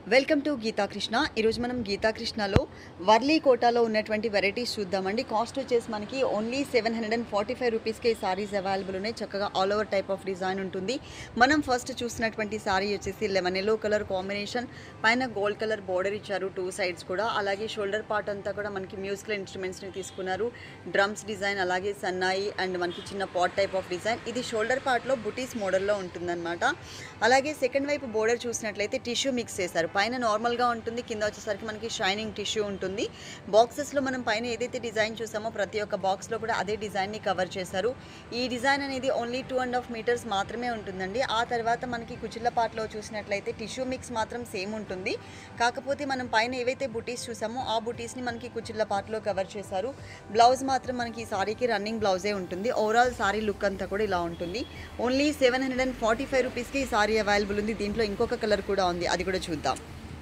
welcome to Geetha Krishna ఈరోజు మనం గీతాకృష్ణలో వర్లీ కోటాలో ఉన్నటువంటి వెరైటీస్ చూద్దామండి కాస్ట్ వచ్చేసి మనకి only seven hundred and forty five రూపీస్కి ఈ సారీస్ అవైలబుల్ ఉన్నాయి చక్కగా all over type of design ఉంటుంది మనం ఫస్ట్ చూసినటువంటి సారీ వచ్చేసి లెమన్ ఎల్లో కలర్ కాంబినేషన్ పైన గోల్డ్ కలర్ బోర్డర్ ఇచ్చారు టూ సైడ్స్ కూడా అలాగే షోల్డర్ పార్ట్ అంతా కూడా మనకి మ్యూజికల్ ఇన్స్ట్రుమెంట్స్ని తీసుకున్నారు డ్రమ్స్ డిజైన్ అలాగే సన్నాయి అండ్ మనకి చిన్న పాట్ టైప్ ఆఫ్ డిజైన్ ఇది షోల్డర్ పార్ట్లో బుటీస్ మోడల్లో ఉంటుందన్నమాట అలాగే సెకండ్ వైపు బోర్డర్ చూసినట్లయితే టిష్యూ మిక్స్ చేశారు పైన నార్మల్గా ఉంటుంది కింద వచ్చేసరికి మనకి షైనింగ్ టిష్యూ ఉంటుంది బాక్సెస్లో మనం పైన ఏదైతే డిజైన్ చూసామో ప్రతి ఒక్క బాక్స్లో కూడా అదే డిజైన్ని కవర్ చేశారు ఈ డిజైన్ అనేది only two and half metres మాత్రమే ఉంటుందండి ఆ తర్వాత మనకి కుచిళ్ళ పాటలో చూసినట్లయితే టిష్యూ మిక్స్ మాత్రం సేమ్ ఉంటుంది కాకపోతే మనం పైన ఏవైతే బుటీస్ చూసామో ఆ బుటీస్ని మనకి కుచిళ్ళ పాటలో కవర్ చేశారు బ్లౌజ్ మాత్రం మనకి ఈ సారీకి రన్నింగ్ బ్లౌజే ఉంటుంది ఓవరాల్ సారీ లుక్ అంతా కూడా ఇలా ఉంటుంది only seven hundred and forty five రూపీస్కి ఈ సారీ అవైలబుల్ ఉంది దీంట్లో ఇంకొక కలర్ కూడా ఉంది అది కూడా చూద్దాం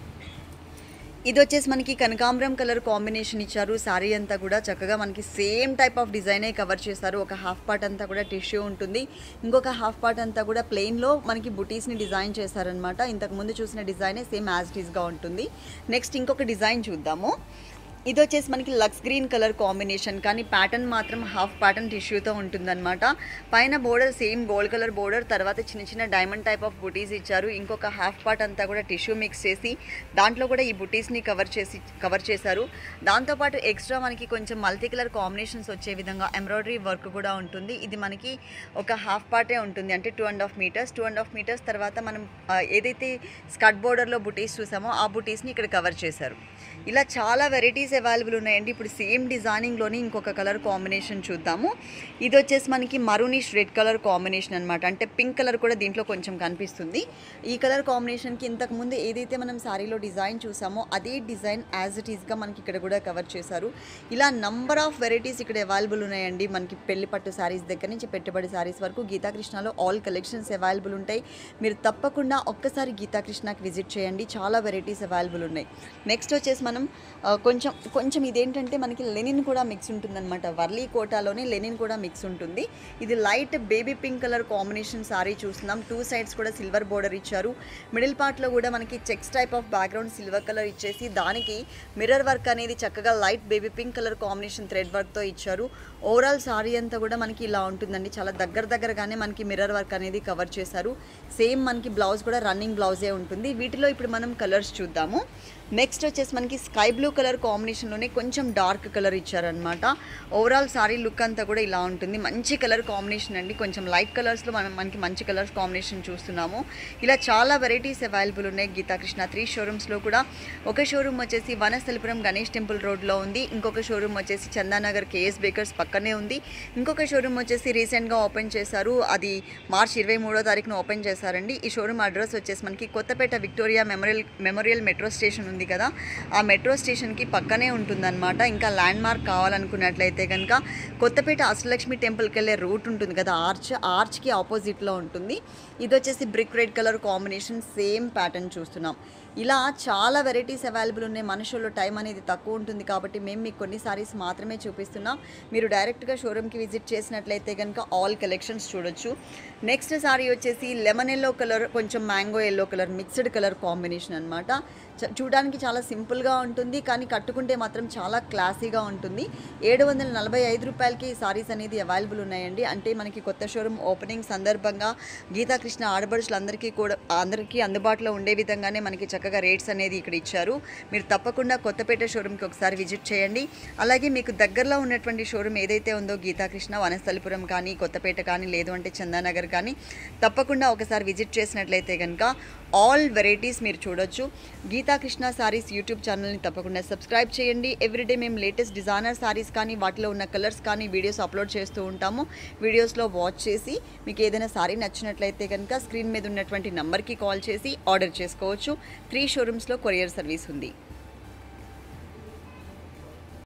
ఇది వచ్చేసి మనకి కనకాంబరం కలర్ కాంబినేషన్ ఇచ్చారు శారీ అంతా కూడా చక్కగా మనకి సేమ్ టైప్ ఆఫ్ డిజైనే కవర్ చేశారు ఒక హాఫ్ పార్ట్ అంతా కూడా టిష్యూ ఉంటుంది ఇంకొక హాఫ్ పార్ట్ అంతా కూడా ప్లెయిన్లో మనకి బుటీస్ని డిజైన్ చేశారనమాట ఇంతకు ముందు చూసిన డిజైనే సేమ్ యాజ్ టీస్గా ఉంటుంది నెక్స్ట్ ఇంకొక డిజైన్ చూద్దాము ఇది వచ్చేసి మనకి లక్స్ గ్రీన్ కలర్ కాంబినేషన్ కానీ ప్యాటర్న్ మాత్రం హాఫ్ ప్యాటర్న్ టిష్యూతో ఉంటుందన్నమాట పైన border same gold colour border తర్వాత చిన్న చిన్న డైమండ్ టైప్ ఆఫ్ బుటీస్ ఇచ్చారు ఇంకొక హాఫ్ పార్ట్ అంతా కూడా టిష్యూ మిక్స్ చేసి దాంట్లో కూడా ఈ బుటీస్ని కవర్ చేసి కవర్ చేశారు దాంతోపాటు ఎక్స్ట్రా మనకి కొంచెం మల్టీ కలర్ కాంబినేషన్స్ వచ్చే విధంగా ఎంబ్రాయిడరీ వర్క్ కూడా ఉంటుంది ఇది మనకి ఒక హాఫ్ పార్టే ఉంటుంది అంటే two and half metres two and half metres తర్వాత మనం ఆ, ఏదైతే స్కర్ట్ బోర్డర్లో బుటీస్ చూసామో ఆ బుటీస్ని ఇక్కడ కవర్ చేశారు ఇలా చాలా వెరైటీస్ అవైలబుల్ ఉన్నాయండి ఇప్పుడు సేమ్ డిజైనింగ్లోని ఇంకొక కలర్ కాంబినేషన్ చూద్దాము ఇది వచ్చేసి మనకి మరూనిష్ రెడ్ కలర్ కాంబినేషన్ అనమాట అంటే పింక్ కలర్ కూడా దీంట్లో కొంచెం కనిపిస్తుంది ఈ కలర్ కాంబినేషన్కి ఇంతకు ముందు ఏదైతే మనం శారీలో డిజైన్ చూసామో అదే డిజైన్ యాజ్ ఇట్ ఈస్గా మనకి ఇక్కడ కూడా కవర్ చేశారు ఇలా నంబర్ ఆఫ్ వెరైటీస్ ఇక్కడ అవైలబుల్ ఉన్నాయండి మనకి పెళ్లి పట్టు శారీస్ దగ్గర నుంచి పెట్టుబడి శారీస్ వరకు గీతాకృష్ణలో ఆల్ కలెక్షన్స్ అవైలబుల్ ఉంటాయి మీరు తప్పకుండా ఒక్కసారి గీతాకృష్ణకి విజిట్ చేయండి చాలా వెరైటీస్ అవైలబుల్ ఉన్నాయి నెక్స్ట్ వచ్చేసి మనం ఆ, కొంచెం కొంచెం ఇదేంటంటే మనకి లెనిన్ కూడా మిక్స్ ఉంటుందన్నమాట వర్లీ కోటాలోనే లెనిన్ కూడా మిక్స్ ఉంటుంది ఇది light baby pink colour combination sari చూస్తున్నాం టూ సైడ్స్ కూడా సిల్వర్ బోర్డర్ ఇచ్చారు మిడిల్ పార్ట్లో కూడా మనకి checks type of background silver colour ఇచ్చేసి దానికి మిర్రర్ వర్క్ అనేది చక్కగా light baby pink colour combination thread వర్క్తో ఇచ్చారు ఓవరాల్ సారీ అంతా కూడా మనకి ఇలా ఉంటుందండి చాలా దగ్గర దగ్గరగానే మనకి మిర్రర్ వర్క్ అనేది కవర్ చేశారు సేమ్ మనకి బ్లౌజ్ కూడా రన్నింగ్ బ్లౌజే ఉంటుంది వీటిలో ఇప్పుడు మనం కలర్స్ చూద్దాము నెక్స్ట్ వచ్చేసి మనకి స్కై బ్లూ కలర్ కాంబినేషన్లోనే కొంచెం డార్క్ కలర్ ఇచ్చారనమాట ఓవరాల్ సారీ లుక్ అంతా కూడా ఇలా ఉంటుంది మంచి కలర్ కాంబినేషన్ అండి కొంచెం లైట్ కలర్స్లో మనం మనకి మంచి కలర్స్ కాంబినేషన్ చూస్తున్నాము ఇలా చాలా వెరైటీస్ అవైలబుల్ ఉన్నాయి గీతాకృష్ణ త్రీ షోరూమ్స్లో కూడా ఒక షోరూమ్ వచ్చేసి వనస్థలిపురం గణేష్ టెంపుల్ రోడ్లో ఉంది ఇంకొక షోరూమ్ వచ్చేసి చందానగర్ కేఎస్ బేకర్స్ పక్కనే ఉంది ఇంకొక షోరూమ్ వచ్చేసి రీసెంట్గా ఓపెన్ చేశారు అది మార్చ్ ఇరవై మూడో తారీఖున ఓపెన్ చేశారండి ఈ షోరూమ్ అడ్రస్ వచ్చేసి మనకి Kothapet Victoria memorial memorial metro station ఉంది కదా ఆ మెట్రో స్టేషన్కి పక్కనే ఉంటుందన్నమాట ఇంకా ల్యాండ్ మార్క్ కావాలనుకున్నట్లయితే కనుక కొత్తపేట అష్టలక్ష్మి టెంపుల్కి వెళ్ళే రూట్ ఉంటుంది కదా ఆర్చ్ ఆర్చ్కి ఆపోజిట్లో ఉంటుంది ఇది వచ్చేసి brick red colour combination same pattern చూస్తున్నాం ఇలా చాలా వెరైటీస్ అవైలబుల్ ఉన్నాయి మనుషుల్లో టైం అనేది తక్కువ ఉంటుంది కాబట్టి మేము మీకు కొన్ని సారీస్ మాత్రమే చూపిస్తున్నాం మీరు డైరెక్ట్గా షోరూమ్కి విజిట్ చేసినట్లయితే కనుక ఆల్ కలెక్షన్స్ చూడొచ్చు నెక్స్ట్ సారీ వచ్చేసి లెమన్ ఎల్లో కలర్ కొంచెం mango yellow colour mixed colour combination అనమాట చూడడానికి చాలా సింపుల్గా ఉంటుంది కానీ కట్టుకుంటే మాత్రం చాలా క్లాసీగా ఉంటుంది ఏడు వందల నలభై ఐదు రూపాయలకి ఈ సారీస్ అనేది అవైలబుల్ ఉన్నాయండి అంటే మనకి కొత్త షోరూమ్ ఓపెనింగ్ సందర్భంగా గీతాకృష్ణ ఆడబడుచులందరికీ కూడా అందరికీ అందుబాటులో ఉండే విధంగానే మనకి చక్కగా రేట్స్ అనేది ఇక్కడ ఇచ్చారు మీరు తప్పకుండా కొత్తపేట షోరూమ్కి ఒకసారి విజిట్ చేయండి అలాగే మీకు దగ్గరలో ఉన్నటువంటి షోరూమ్ ఏదైతే ఉందో గీతాకృష్ణ వనస్థలిపురం కానీ కొత్తపేట కానీ లేదు అంటే చందానగర్ కానీ తప్పకుండా ఒకసారి విజిట్ చేసినట్లయితే కనుక ఆల్ వెరైటీస్ మీరు చూడొచ్చు గీతాకృష్ణ సారీస్ యూట్యూబ్ ఛానల్ని తప్పకుండా సబ్స్క్రైబ్ చేయండి ఎవ్రీడే మేము లేటెస్ట్ డిజైనర్ సారీస్ కానీ వాటిలో ఉన్న కలర్స్ కానీ వీడియోస్ అప్లోడ్ చేస్తూ ఉంటాము వీడియోస్లో వాచ్ చేసి మీకు ఏదైనా సారీ నచ్చినట్లయితే కనుక స్క్రీన్ మీద ఉన్నటువంటి నంబర్కి కాల్ చేసి ఆర్డర్ చేసుకోవచ్చు త్రీ షోరూమ్స్లో కొరియర్ సర్వీస్ ఉంది